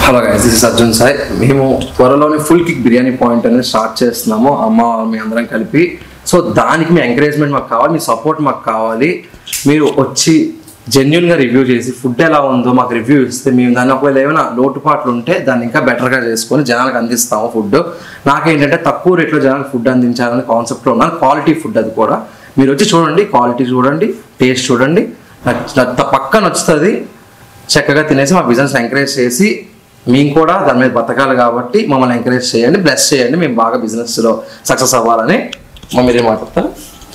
hello guys this is Arjun Sai మేము త్వరలోనే full kick biryani point అనేది స్టార్ట్ చేస్తున్నాము అమ్మ మీ అందరం కలిపి సో దానికి మీ ఎంకరేజ్మెంట్ మాకు కావాలి మీ సపోర్ట్ మాకు కావాలి మీరు వచ్చి జెన్యున్గా రివ్యూ చేసి ఫుడ్ ఎలా ఉందో మాకు రివ్యూ ఇస్తే మేము దాన్ని ఒకవేళ ఏమైనా లోటుపాట్లు ఉంటే దాన్ని ఇంకా బెటర్గా చేసుకొని జనాలకు అందిస్తాము ఫుడ్ నాకేంటంటే తక్కువ రేట్లో జనాలకు ఫుడ్ అందించాలని కాన్సెప్ట్లో ఉన్నాను క్వాలిటీ ఫుడ్ అది కూడా మీరు వచ్చి చూడండి క్వాలిటీ చూడండి టేస్ట్ చూడండి నచ్చ- నచ్చ- పక్క నచ్చుతుంది చక్కగా తినేసి మా బిజినెస్ ఎంకరేజ్ చేసి మేము కూడా దాని మీద బతకాలి కాబట్టి మమ్మల్ని ఎంకరేజ్ చేయండి బ్లెస్ చేయండి మేము బాగా బిజినెస్లో సక్సెస్ అవ్వాలని మా మీరే మాట్లాడతారు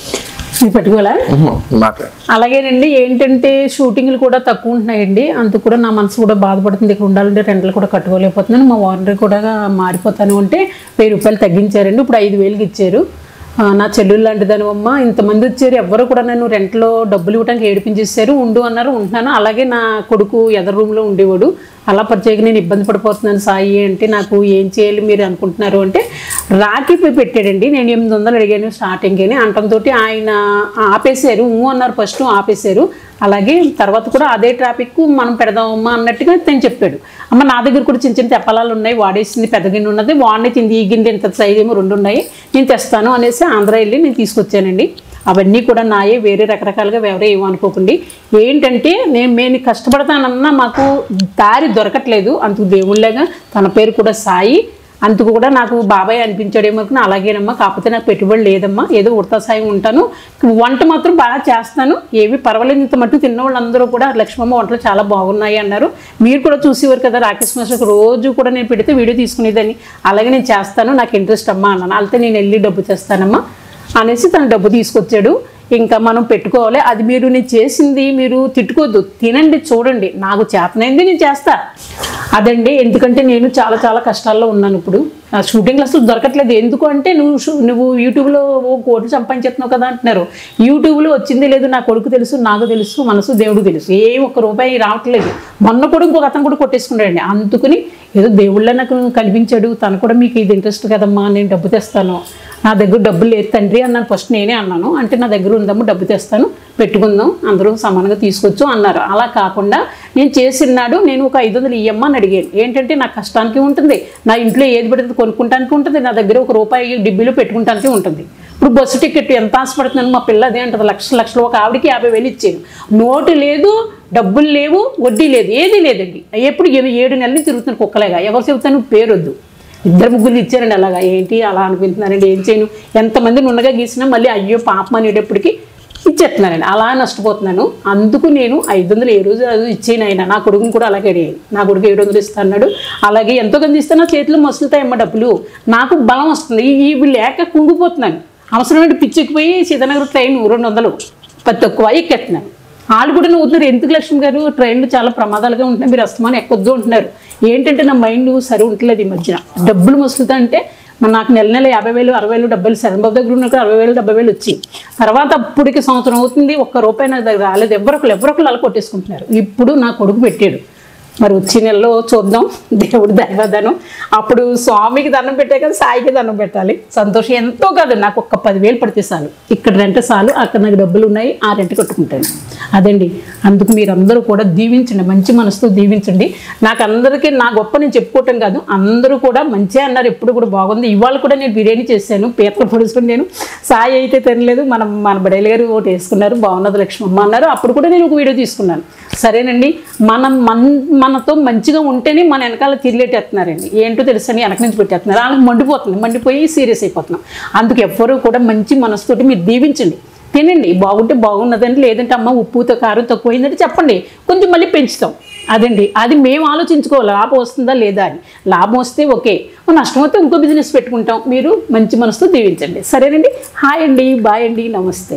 ఇది పెట్టుకోవాలా మాట్లాడు అలాగేనండి ఏంటంటే షూటింగ్లు కూడా తక్కువ ఉంటున్నాయండి అందుకు కూడా నా మనసు కూడా బాధపడుతుంది ఇక్కడ ఉండాలంటే రెంట్లు కూడా కట్టుకోలేకపోతున్నాను మా ఓనర్ కూడా మారిపోతాను అంటే వెయ్యి రూపాయలు తగ్గించారండి ఇప్పుడు ఐదు వేలకి ఇచ్చారు ఆ, నా చెల్లెలు లాంటి దానివమ్మ ఇంతమంది వచ్చారు ఎవ్వరు కూడా నన్ను రెంట్లో డబ్బులు ఇవ్వడానికి ఏడిపించేశారు ఉండు అన్నారు ఉంటున్నాను అలాగే నా కొడుకు ఎదర్ రూమ్లో ఉండేవాడు అలా పరిచయకి నేను ఇబ్బంది పడిపోతున్నాను సాయి అంటే నాకు ఏం చేయాలి మీరు అనుకుంటున్నారు అంటే రాఖీ పోయి పెట్టాడండి నేను ఎనిమిది వందలు అడిగాను స్టార్టింగ్ అని అంటంతో ఆయన ఆపేశారు ఊ అన్నారు ఫస్ట్ ఆపేశారు అలాగే తర్వాత కూడా అదే ట్రాఫిక్ మనం పెడదామమ్మా అన్నట్టుగా తను చెప్పాడు అమ్మ నా దగ్గర కూడా చిన్న చిన్న తెప్పలాలు ఉన్నాయి వాడేసింది పెద్ద గిన్నె ఉన్నది వాడిని తింది ఈ గిన్నె ఇంత సైజ్ ఏమో రెండు ఉన్నాయి నేను తెస్తాను అనేసి ఆంధ్ర వెళ్ళి నేను తీసుకొచ్చానండి అవన్నీ కూడా నాయే వేరే రకరకాలుగా ఎవరే ఏమనుకోకండి ఏంటంటే నేను నేను కష్టపడతానన్నా మాకు దారి దొరకట్లేదు అందుకు దేవుళ్ళగా తన పేరు కూడా సాయి అందుకు కూడా నాకు బాబాయ్ అనిపించాడేమో అనుకున్నా అలాగేనమ్మా కాకపోతే నాకు పెట్టుబడి లేదమ్మా ఏదో ఉడతా సాయం ఉంటాను వంట మాత్రం బాగా చేస్తాను ఏవి పర్వాలేదు ఇంత మట్టు తిన్న వాళ్ళందరూ కూడా లక్ష్మమ్మ వంటలు చాలా బాగున్నాయి అన్నారు మీరు కూడా చూసేవారు కదా రాకేష్ మాస్టర్ రోజు కూడా నేను పెడితే వీడియో తీసుకునేదాన్ని అలాగే నేను చేస్తాను నాకు ఇంట్రెస్ట్ అమ్మా అన్నాను అయితే నేను వెళ్ళి డబ్బు తెస్తానమ్మా అనేసి తను డబ్బు తీసుకొచ్చాడు ఇంకా మనం పెట్టుకోవాలి అది మీరు నేను చేసింది మీరు తిట్టుకోవద్దు తినండి చూడండి నాకు చేతనైంది నేను చేస్తా అదండి ఎందుకంటే నేను చాలా చాలా కష్టాల్లో ఉన్నాను ఇప్పుడు ఆ షూటింగ్లు అసలు దొరకట్లేదు ఎందుకు అంటే నువ్వు షూ- నువ్వు యూట్యూబ్లో ఓ కోటి సంపాదించేస్తున్నావు కదా అంటున్నారు యూట్యూబ్లో వచ్చింది లేదు నా కొడుకు తెలుసు నాకు తెలుసు మనసు దేవుడు తెలుసు ఏ ఒక్క రూపాయి రావట్లేదు మొన్న కూడా ఇంకొక అతను కూడా కొట్టేసుకున్నాడండి అందుకుని ఏదో దేవుళ్ళ నాకు కనిపించాడు తను కూడా మీకు ఇది ఇంట్రెస్ట్ కదమ్మా నేను డబ్బు తెస్తాను నా దగ్గర డబ్బులు లేదు తండ్రి అన్నాను ఫస్ట్ నేనే అన్నాను అంటే నా దగ్గర ఉందమ్మా డబ్బు తెస్తాను పెట్టుకుందాం అందరూ సమానంగా తీసుకొచ్చు అన్నారు అలా కాకుండా నేను చేసినాడు నేను ఒక ఐదు వందలు ఇయ్యమ్మా అని అడిగాను ఏంటంటే నా కష్టానికి ఉంటుంది నా ఇంట్లో ఏది పడితే కొనుక్కుంటానికి ఉంటుంది నా దగ్గర ఒక రూపాయి డిబ్బీలో పెట్టుకుంటానికి ఉంటుంది ఇప్పుడు బస్సు టికెట్ ఎంత ఆశపడుతున్నాను మా పిల్ల అదే అంటుంది లక్ష లక్షలు ఒక ఆవిడకి యాభై వేలు ఇచ్చాను నోటు లేదు డబ్బులు లేవు వడ్డీ లేదు ఏది లేదండి ఎప్పుడు ఏ- ఏడు నెలలు తిరుగుతున్నాను కుక్కలేగా ఎవరు చెబుతాను పేరొద్దు ఇద్దరు ముగ్గురు ఇచ్చారండి అలాగా ఏంటి అలా అనుకుంటున్నారండి ఏం చేయను ఎంతమంది నున్నగా గీసినా మళ్ళీ అయ్యో పాపం అనేటప్పటికి ఇచ్చేస్తున్నానండి అలా నష్టపోతున్నాను అందుకు నేను ఐదు వందలు ఏ రోజు అది ఇచ్చేయను ఆయన నా కొడుకుని కూడా అలాగే అడిగాను నా కొడుకు ఏడు వందలు ఇస్తాడు అలాగే ఎంతో కొంత ఇస్తే నా చేతిలో మసులుతాయమ్మ డబ్బులు నాకు బలం వస్తుంది ఈ- ఇవి లేక కుంగిపోతున్నాను అవసరమైన పిచ్చెక్కిపోయి సీతానగర్ ట్రైన్ రెండు వందలు పది తక్కువ ఎక్కేస్తున్నాను వాళ్ళు కూడా నవ్వుతున్నారు ఎందుకు లక్ష్మి గారు ట్రైన్లు చాలా ప్రమాదాలుగా ఉంటున్నాయి మీరు అస్తమానం ఎక్కొద్దు అంటున్నారు ఏంటంటే నా మైండ్ సరి ఉండట్లేదు ఈ మధ్యన డబ్బులు మసులుతా అంటే మరి నాకు నెల నెల యాభై వేలు అరవై వేలు డబ్బులు శరణబాబు దగ్గర ఉన్నప్పుడు అరవై వేలు డెబ్బై వేలు వచ్చి తర్వాత అప్పటికి సంవత్సరం అవుతుంది ఒక్క రూపాయి నా దగ్గర రాలేదు ఎవరొకరు ఎవరొకరు అలా కొట్టేసుకుంటున్నారు ఇప్పుడు నా కొడుకు పెట్టాడు మరి వచ్చే నెలలో చూద్దాం దేవుడు దైవదనం అప్పుడు స్వామికి దండం పెట్టే కదా సాయికి దండం పెట్టాలి సంతోషం ఎంతో కాదు నాకు ఒక్క పదివేలు పడితే చాలు ఇక్కడ రెంట్ చాలు అక్కడ నాకు డబ్బులు ఉన్నాయి ఆ రెంట్ కట్టుకుంటాను అదండి అందుకు మీరందరూ కూడా దీవించండి మంచి మనసుతో దీవించండి నాకు అందరికీ నా గొప్ప నేను చెప్పుకోవటం కాదు అందరూ కూడా మంచిగా అన్నారు ఎప్పుడు కూడా బాగుంది ఇవాళ కూడా నేను బిర్యానీ చేశాను పీతలు పొడుచుకుని నేను సాయి అయితే తినలేదు మనం మన బడేలు గారు ఒకటి వేసుకున్నారు బాగున్నది లక్ష్మమ్మ అన్నారు అప్పుడు కూడా నేను ఒక వీడియో తీసుకున్నాను సరేనండి మనం మన మనతో మంచిగా ఉంటేనే మన వెనకాల తిరిగేటేస్తున్నారండి ఏంటో తెలుసని వెనక నుంచి పెట్టేస్తున్నారు వాళ్ళకి మండిపోతుంది మండిపోయి సీరియస్ అయిపోతున్నాం అందుకు ఎవ్వరూ కూడా మంచి మనసుతోటి మీరు దీవించండి తినండి బాగుంటే బాగున్నదండి లేదంటే అమ్మ ఉప్పుతో కారం తక్కువైందంటే చెప్పండి కొంచెం మళ్ళీ పెంచుతాం అదండి అది మేము ఆలోచించుకోవాలి లాభం వస్తుందా లేదా అని లాభం వస్తే ఓకే నష్టం వస్తే ఇంకో బిజినెస్ పెట్టుకుంటాం మీరు మంచి మనసుతో దీవించండి సరేనండి హాయ్ అండి బాయ్ అండి నమస్తే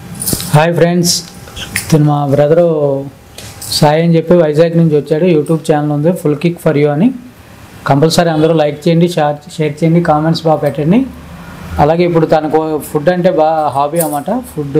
హాయ్ ఫ్రెండ్స్ ఇతను మా బ్రదరు సాయి అని చెప్పి వైజాగ్ నుంచి వచ్చాడు యూట్యూబ్ ఛానల్ ఉంది ఫుల్ కిక్ ఫర్ యూ అని కంపల్సరీ అందరూ లైక్ చేయండి షేర్ షేర్ చేయండి కామెంట్స్ బాగా పెట్టండి అలాగే ఇప్పుడు తనకు ఫుడ్ అంటే బాగా హాబీ అన్నమాట ఫుడ్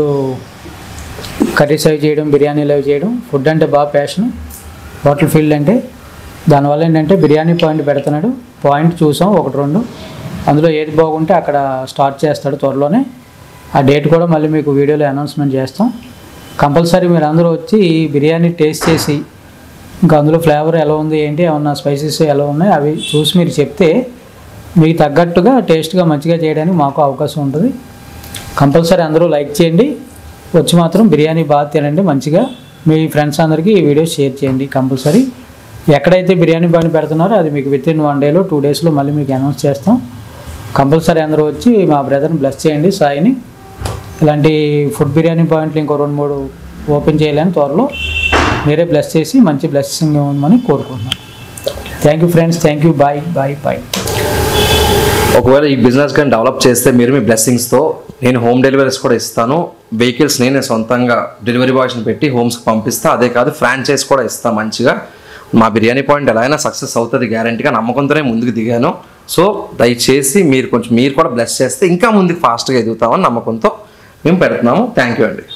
కర్రీస్ అవి చేయడం బిర్యానీలు అవి చేయడం ఫుడ్ అంటే బాగా ప్యాషన్ హోటల్ ఫీల్డ్ అంటే దానివల్ల ఏంటంటే బిర్యానీ పాయింట్ పెడుతున్నాడు పాయింట్ చూసాం ఒకటి రెండు అందులో ఏది బాగుంటే అక్కడ స్టార్ట్ చేస్తాడు త్వరలోనే ఆ డేట్ కూడా మళ్ళీ మీకు వీడియోలో అనౌన్స్మెంట్ చేస్తాం కంపల్సరీ మీరు అందరూ వచ్చి ఈ బిర్యానీ టేస్ట్ చేసి ఇంకా అందులో ఫ్లేవర్ ఎలా ఉంది ఏంటి ఏమన్నా స్పైసెస్ ఎలా ఉన్నాయి అవి చూసి మీరు చెప్తే మీకు తగ్గట్టుగా టేస్ట్గా మంచిగా చేయడానికి మాకు అవకాశం ఉంటుంది కంపల్సరీ అందరూ లైక్ చేయండి వచ్చి మాత్రం బిర్యానీ బాగా తినండి మంచిగా మీ ఫ్రెండ్స్ అందరికీ ఈ వీడియో షేర్ చేయండి కంపల్సరీ ఎక్కడైతే బిర్యానీ బండి పెడుతున్నారో అది మీకు విత్ ఇన్ వన్ డేలో టూ డేస్లో మళ్ళీ మీకు అనౌన్స్ చేస్తాం కంపల్సరీ అందరూ వచ్చి మా బ్రదర్ని బ్లెస్ చేయండి సాయిని ఇలాంటి ఫుడ్ బిర్యానీ పాయింట్లు ఇంకో రెండు మూడు ఓపెన్ చేయలేని త్వరలో మీరే బ్లెస్ చేసి మంచి బ్లెస్సింగ్ ఇవ్వమని కోరుకుంటున్నాను thank you friends thank you bye bye bye ఒకవేళ ఈ బిజినెస్ కానీ డెవలప్ చేస్తే మీరు మీ బ్లెస్సింగ్స్తో నేను హోమ్ డెలివరీస్ కూడా ఇస్తాను వెహికల్స్ నేనే సొంతంగా డెలివరీ బాయ్స్ని పెట్టి హోమ్స్కి పంపిస్తా అదే కాదు ఫ్రాంచైజ్ కూడా ఇస్తా మంచిగా మా బిర్యానీ పాయింట్ ఎలా అయినా సక్సెస్ అవుతుంది గ్యారంటీగా నమ్మకంతోనే ముందుకు దిగాను సో దయచేసి మీరు కొంచెం మీరు కూడా బ్లెస్ చేస్తే ఇంకా ముందుకు ఫాస్ట్గా ఎదుగుతామని నమ్మకంతో మేము పెడుతున్నాము థ్యాంక్ యూ అండి